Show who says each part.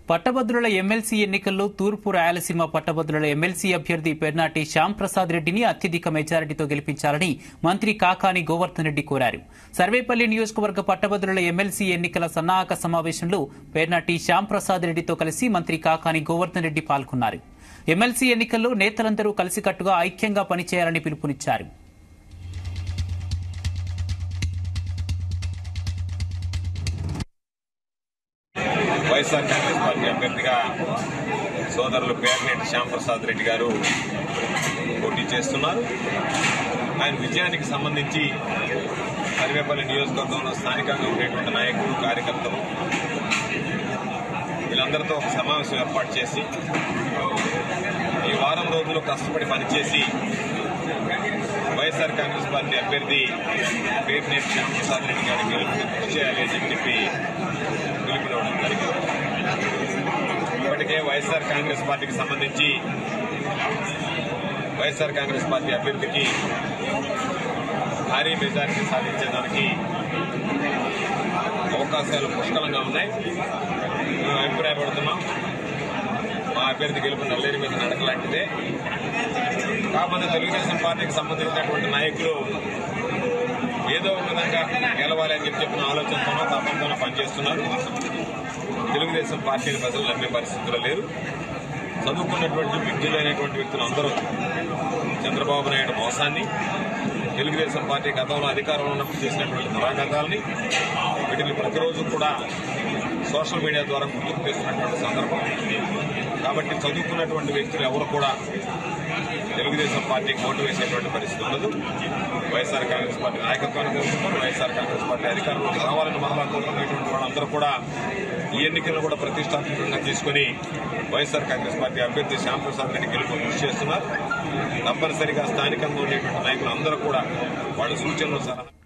Speaker 1: పట్టభద్రుల ఎమ్మెల్సీ ఎన్నికల్లో తూర్పు రాయలసీమ పట్టభద్రుల ఎమ్మెల్సీ అభ్యర్థి పెర్నాటి శ్యామ్ ప్రసాద్ రెడ్డిని అత్యధిక మెజారిటీతో గెలిపించాలని మంత్రి కాకాని గోవర్ధన్ రెడ్డి కోరారు సర్వేపల్లి నియోజకవర్గ పట్టభద్రుల ఎమ్మెల్సీ ఎన్నికల సన్నాహక సమావేశంలో పెర్నాటి శ్యామ్ ప్రసాద్ రెడ్డితో కలిసి మంత్రి కాకాని గోవర్ధన్ రెడ్డి పాల్గొన్నారు ఎమ్మెల్సీ ఎన్నికల్లో నేతలందరూ కలిసికట్టుగా ఐక్యంగా పనిచేయాలని పిలుపునిచ్చారు
Speaker 2: వైఎస్ఆర్ కాంగ్రెస్ పార్టీ అభ్యర్థిగా సోదరులు పేర్నేటి శ్యాంప్రసాద్ రెడ్డి గారు పోటీ చేస్తున్నారు ఆయన విజయానికి సంబంధించి సర్వేపల్లి నియోజకవర్గంలో స్థానికంగా ఉండేటువంటి నాయకులు కార్యకర్తలు వీళ్ళందరితో ఒక సమావేశం ఏర్పాటు చేసి ఈ వారం రోజులు కష్టపడి పనిచేసి వైఎస్ఆర్ కాంగ్రెస్ పార్టీ అభ్యర్థి పేర్నేటి శ్యాంప్రసాద్ రెడ్డి గారికి గెలుపుకి కృషి చేయాలి అని చెప్పి పిలుపునివ్వడం జరిగింది ఇప్పటికే వైఎస్ఆర్ కాంగ్రెస్ పార్టీకి సంబంధించి వైఎస్ఆర్ కాంగ్రెస్ పార్టీ అభ్యర్థికి భారీ మెజారిటీ సాధించడానికి అవకాశాలు పుష్కలంగా ఉన్నాయి మేము అభిప్రాయపడుతున్నాం మా అభ్యర్థి గెలుపు నల్లేరి మీద నడకలాంటిదే కాకపోతే తెలుగుదేశం పార్టీకి సంబంధించినటువంటి నాయకులు ఏదో ఒక విధంగా గెలవాలి అని చెప్పి చెప్పిన ఆలోచనతోనో తపంతోనో పనిచేస్తున్నారు తెలుగుదేశం పార్టీని ప్రజలు నమ్మే పరిస్థితుల్లో లేరు చదువుకున్నటువంటి విద్యులైనటువంటి వ్యక్తులు అందరూ చంద్రబాబు నాయుడు మోసాన్ని తెలుగుదేశం పార్టీ గతంలో అధికారంలో ఉన్నప్పుడు చేసినటువంటి దురాఘాతాలని వీటిని ప్రతిరోజు కూడా సోషల్ మీడియా ద్వారా గుర్తుకు తెస్తున్నటువంటి సందర్భం కాబట్టి చదువుకున్నటువంటి వ్యక్తులు ఎవరు కూడా తెలుగుదేశం పార్టీకి ఓటు వేసేటువంటి పరిస్థితి ఉండదు వైఎస్ఆర్ కాంగ్రెస్ పార్టీ నాయకత్వాన్ని కోరుకుంటారు వైఎస్ఆర్ కాంగ్రెస్ పార్టీ అధికారంలోకి రావాలని మరలా కోరుకునేటువంటి వాళ్ళందరూ కూడా ఈ ఎన్నికలను కూడా ప్రతిష్టాత్మకంగా తీసుకుని వైఎస్ఆర్ కాంగ్రెస్ పార్టీ అభ్యర్థి శ్యాంప్రసాద్ రెడ్డి గెలుపు కృషి చేస్తున్నారు తప్పనిసరిగా స్థానికంగా ఉండేటువంటి నాయకులు అందరూ కూడా వాళ్ళ సూచనలు సలహా